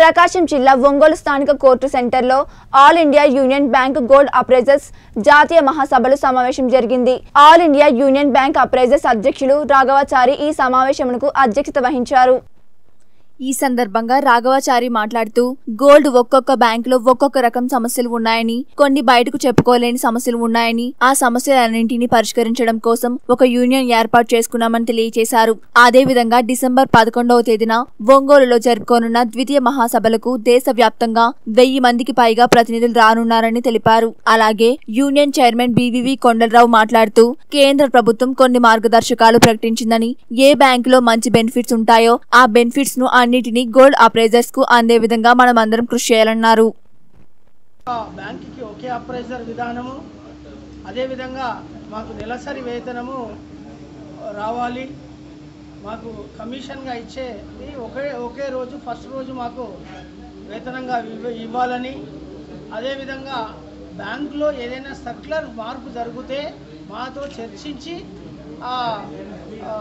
ప్రకాశం జిల్లా ఒంగోలు స్థానిక కోర్టు సెంటర్లో all India union bank gold appraisers జాతీయ మహాసభలు సమావేశం జరిగింది all India union bank appraisers అధ్యక్షులు రాఘవాచారి ఈ సమావేశమునకు అధ్యక్షత వహించారు ఈ సందర్భంగా రాఘవాచారి మాట్లాడుతూ గోల్డ్ ఒక్కొక్క బ్యాంకులో ఒక్కొక్క రకం సమస్యలు ఉన్నాయని కొన్ని బయటకు చెప్పుకోలేని సమస్యలు ఉన్నాయని ఆ సమస్యలన్నింటినీ పరిష్కరించడం కోసం ఒక యూనియన్ ఏర్పాటు చేసుకున్నామని తెలియజేశారు అదే విధంగా డిసెంబర్ పదకొండవ తేదీన ఒంగోలులో జరుపుకోనున్న ద్వితీయ మహాసభలకు దేశవ్యాప్తంగా వెయ్యి మందికి పైగా ప్రతినిధులు రానున్నారని తెలిపారు అలాగే యూనియన్ చైర్మన్ బీవీవీ కొండలరావు మాట్లాడుతూ కేంద్ర ప్రభుత్వం కొన్ని మార్గదర్శకాలు ప్రకటించిందని ఏ బ్యాంకులో మంచి బెనిఫిట్స్ ఉంటాయో ఆ బెనిఫిట్స్ ను అన్నిటినీ గోల్డ్ అప్రైజర్స్ కు అందే విధంగా మనం అందరం కృషి చేయాలన్నారు ఆ బ్యాంకుకి ఒకే అప్రైజర్ విధానము అదేవిధంగా మాకు నెలసరి వేతనము రావాలి మాకు కమిషన్గా ఇచ్చేది ఒకే ఒకే రోజు ఫస్ట్ రోజు మాకు వేతనంగా ఇవ్వ- ఇవ్వాలని అదేవిధంగా బ్యాంకులో ఏదైనా సర్క్యులర్ మార్పు జరిగితే మాతో చర్చించి ఆ ఆ,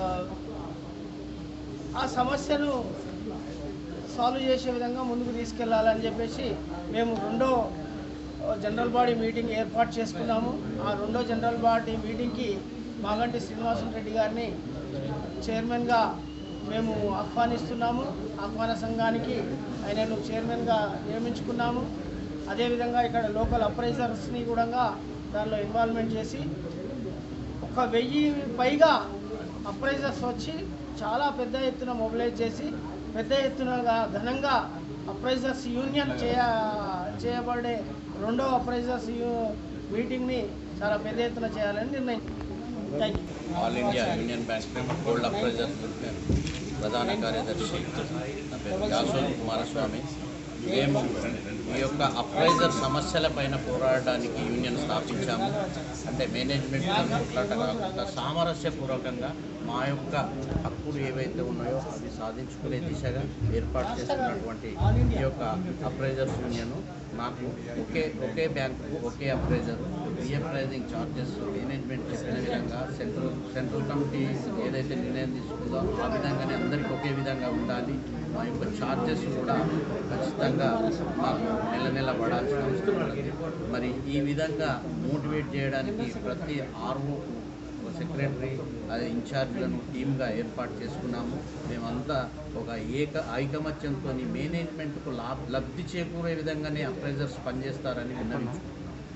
ఆ సమస్యను సాల్వ్ చేసే విధంగా ముందుకు తీసుకెళ్లాలని చెప్పేసి మేము రెండో జనరల్ బాడీ మీటింగ్ ఏర్పాటు చేసుకున్నాము ఆ రెండో జనరల్ బాడీ మీటింగ్కి మాగంటి శ్రీనివాసన్ రెడ్డి గారిని చైర్మన్గా మేము ఆహ్వానిస్తున్నాము ఆహ్వాన సంఘానికి ఆయనను చైర్మన్గా నియమించుకున్నాము అదేవిధంగా ఇక్కడ లోకల్ అప్రైజర్స్ని కూడా దానిలో ఇన్వాల్వ్మెంట్ చేసి ఒక వెయ్యి పైగా అప్రైజర్స్ వచ్చి చాలా పెద్ద ఎత్తున మొబిలైజ్ చేసి పెద్ద ఎత్తునగా ఘనంగా అప్రైజర్స్ యూనియన్ చేయ చేయబడే రెండో అప్రైజర్స్ యూ- మీటింగ్ని చాలా పెద్ద ఎత్తున చేయాలని నిర్ణయం thank you all India union bank gold appraiser ప్రధాన కార్యదర్శి నా పేరు యాసోల్ కుమారస్వామి మేము ఈ యొక్క అప్రైజర్ సమస్యల పైన పోరాడడానికి యూనియన్ స్థాపించాము అంటే మేనేజ్మెంట్ కొట్లాట కాకుండా సామరస్యపూర్వకంగా మా యొక్క హక్కులు ఏవైతే ఉన్నాయో అవి సాధించుకునే దిశగా ఏర్పాటు చేస్తున్నటువంటి ఈ యొక్క అప్రైజర్స్ యూనియన్ నాకు ఒకే ఒకే బ్యాంకు ఒకే అప్రైజర్ రీఅప్రైజింగ్ ఛార్జెస్ మేనేజ్మెంట్ చెప్పిన విధంగా సెంట్రల్ సెంట్రల్ కమిటీ ఏదైతే నిర్ణయం తీసుకుందో ఆ విధంగానే అందరికీ ఒకే విధంగా ఉండాలి మా యొక్క ఛార్జెస్ కూడా ఖచ్చితంగా మాకు నెల నెల పడాల్సిన అవసరం ఉన్నది మరి ఈ విధంగా మోటివేట్ చేయడానికి ప్రతి ఆర్ఓ సెక్రటరీ అదే ఇన్ఛార్జ్లను టీమ్గా ఏర్పాటు చేసుకున్నాము మేమంతా ఒక ఏక ఐకమత్యంతో మేనేజ్మెంట్కు లాభ లబ్ధి చేకూరే విధంగానే అప్రైజర్స్ పనిచేస్తారని విన్నవించుకుంటున్నాం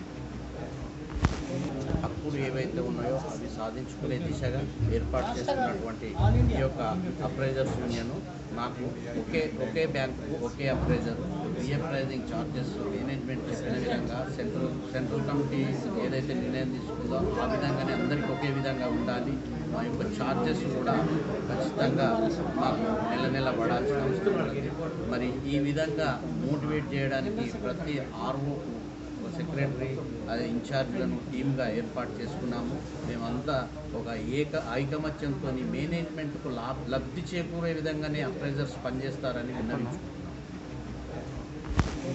హక్కులు ఏవైతే ఉన్నాయో అవి సాధించుకునే దిశగా ఏర్పాటు చేస్తున్నటువంటి ఈ యొక్క అప్రైజర్స్ యూనియన్ నాకు ఒకే ఒకే బ్యాంకు ఒకే అప్రైజర్ రీఅప్రైజింగ్ ఛార్జెస్ మేనేజ్మెంట్ చెప్పిన విధంగా సెంట్రల్ సెంట్రల్ కమిటీ ఏదైతే నిర్ణయం తీసుకుందో ఆ విధంగానే అందరికీ ఒకే విధంగా ఉండాలి మా యొక్క ఛార్జెస్ కూడా ఖచ్చితంగా మాకు నెల నెల పడాల్సిన అవసరం ఉన్నది మరి ఈ విధంగా మోటివేట్ చేయడానికి ప్రతి ఆర్ఓ సెక్రటరీ అదే ఇన్ఛార్జ్లను టీమ్గా ఏర్పాటు చేసుకున్నాము మేమంతా ఒక ఏక ఐకమత్యంతో మేనేజ్మెంట్కు లాభ లబ్ధి చేకూరే విధంగానే అప్రైజర్స్ పనిచేస్తారని విన్నవించుకుంటున్నాం